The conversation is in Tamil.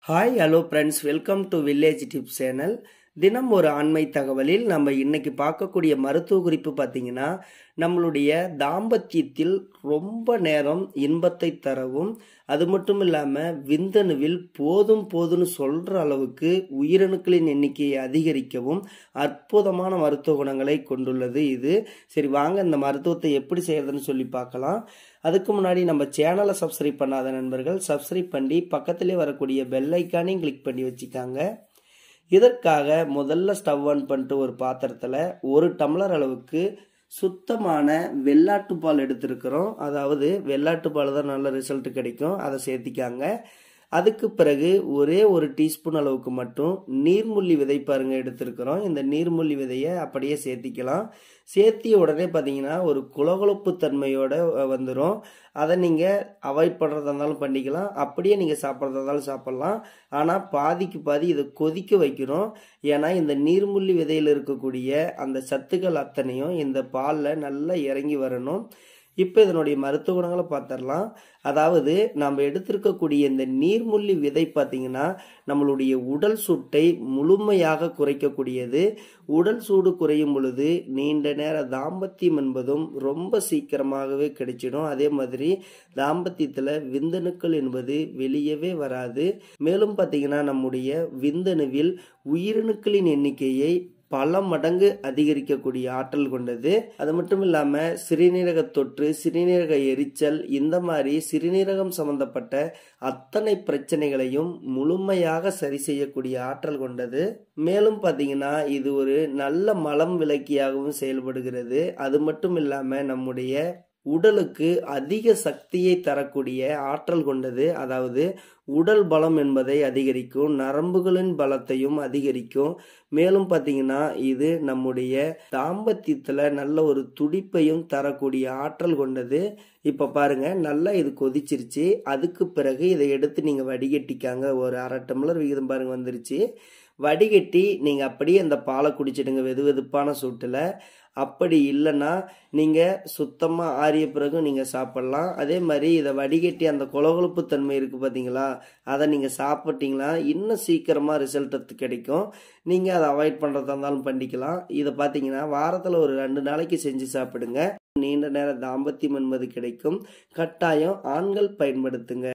hi hello friends welcome to village tips channel தினம் ஒரு ஆண்மை தகவலில் நம்ம இன்னைக்கு பார்க்கக்கூடிய மருத்துவ குறிப்பு பார்த்தீங்கன்னா நம்மளுடைய தாம்பத்தியத்தில் ரொம்ப நேரம் இன்பத்தை தரவும் அது மட்டும் இல்லாமல் விந்தணுவில் போதும் போதும்னு சொல்கிற அளவுக்கு உயிரணுக்களின் எண்ணிக்கையை அதிகரிக்கவும் அற்புதமான மருத்துவ குணங்களை கொண்டுள்ளது இது சரி வாங்க இந்த மருத்துவத்தை எப்படி செய்யறதுன்னு சொல்லி பார்க்கலாம் அதுக்கு முன்னாடி நம்ம சேனலை சப்ஸ்கிரைப் பண்ணாத நண்பர்கள் சப்ஸ்கிரைப் பண்ணி பக்கத்திலே வரக்கூடிய பெல் ஐக்கானையும் கிளிக் பண்ணி வச்சுக்காங்க இதற்காக முதல்ல ஸ்டவ் ஆன் பண்ணிட்டு ஒரு பாத்திரத்தில் ஒரு டம்ளர் அளவுக்கு சுத்தமான வெள்ளாட்டு பால் எடுத்திருக்கிறோம் அதாவது வெள்ளாட்டு பால் தான் நல்ல ரிசல்ட் கிடைக்கும் அதை சேர்த்திக்காங்க அதுக்கு பிறகு ஒரே ஒரு டீஸ்பூன் அளவுக்கு மட்டும் நீர்முள்ளி விதை பாருங்க எடுத்திருக்கிறோம் இந்த நீர்முள்ளி விதையை அப்படியே சேர்த்திக்கலாம் சேர்த்திய உடனே பார்த்தீங்கன்னா ஒரு குளகுளப்பு தன்மையோட வந்துடும் அதை நீங்கள் அவாய்ட் பண்ணுறதா இருந்தாலும் பண்ணிக்கலாம் அப்படியே நீங்கள் சாப்பிட்றதா இருந்தாலும் சாப்பிட்லாம் ஆனால் பாதிக்கு பாதி இதை கொதிக்க வைக்கிறோம் ஏன்னா இந்த நீர்முள்ளி விதையில் இருக்கக்கூடிய அந்த சத்துக்கள் அத்தனையும் இந்த பாலில் நல்லா இறங்கி வரணும் இப்போ இதனுடைய மருத்துவ குணங்களை பார்த்துடலாம் அதாவது நம்ம எடுத்திருக்கக்கூடிய இந்த நீர்முள்ளி விதை பார்த்தீங்கன்னா நம்மளுடைய உடல் சூட்டை முழுமையாக குறைக்கக்கூடியது உடல் சூடு குறையும் பொழுது நீண்ட நேர தாம்பத்தியம் என்பதும் ரொம்ப சீக்கிரமாகவே கிடைச்சிடும் அதே மாதிரி தாம்பத்தியத்தில் விந்தணுக்கள் என்பது வெளியவே வராது மேலும் பார்த்தீங்கன்னா நம்முடைய விந்தணுவில் உயிரணுக்களின் எண்ணிக்கையை பல மடங்கு அதிகரிக்கக்கூடிய ஆற்றல் கொண்டது அது மட்டும் இல்லாம சிறுநீரக தொற்று சிறுநீரக எரிச்சல் இந்த மாதிரி சிறுநீரகம் சம்பந்தப்பட்ட அத்தனை பிரச்சனைகளையும் முழுமையாக சரி செய்யக்கூடிய ஆற்றல் கொண்டது மேலும் பார்த்தீங்கன்னா இது ஒரு நல்ல மலம் விளக்கியாகவும் செயல்படுகிறது அது மட்டும் இல்லாம நம்முடைய உடலுக்கு அதிக சக்தியை தரக்கூடிய ஆற்றல் கொண்டது அதாவது உடல் பலம் என்பதை அதிகரிக்கும் நரம்புகளின் பலத்தையும் அதிகரிக்கும் மேலும் பார்த்தீங்கன்னா இது நம்முடைய தாம்பத்தியத்தில் நல்ல ஒரு துடிப்பையும் தரக்கூடிய ஆற்றல் கொண்டது இப்போ பாருங்க நல்லா இது கொதிச்சிருச்சு அதுக்கு பிறகு இதை எடுத்து நீங்கள் வடிகட்டிக்காங்க ஒரு அரை டம்ளர் விகிதம் பாருங்க வந்துருச்சு வடிகட்டி நீங்கள் அப்படியே அந்த பாலை குடிச்சிடுங்க வெது வெதுப்பான சூட்டில் அப்படி இல்லைன்னா நீங்கள் சுத்தமாக ஆறிய பிறகு நீங்கள் சாப்பிட்லாம் அதே மாதிரி இதை வடிகட்டி அந்த கொலகொழுப்பு தன்மை இருக்குது பார்த்தீங்களா அதை நீங்கள் சாப்பிட்டீங்களா இன்னும் சீக்கிரமாக ரிசல்ட் கிடைக்கும் நீங்கள் அதை அவாய்ட் பண்ணுறதா இருந்தாலும் பண்ணிக்கலாம் இதை பார்த்தீங்கன்னா வாரத்தில் ஒரு ரெண்டு நாளைக்கு செஞ்சு சாப்பிடுங்க நீண்ட நேர தாம்பத்தியம் என்பது கிடைக்கும் கட்டாயம் ஆண்கள் பயன்படுத்துங்க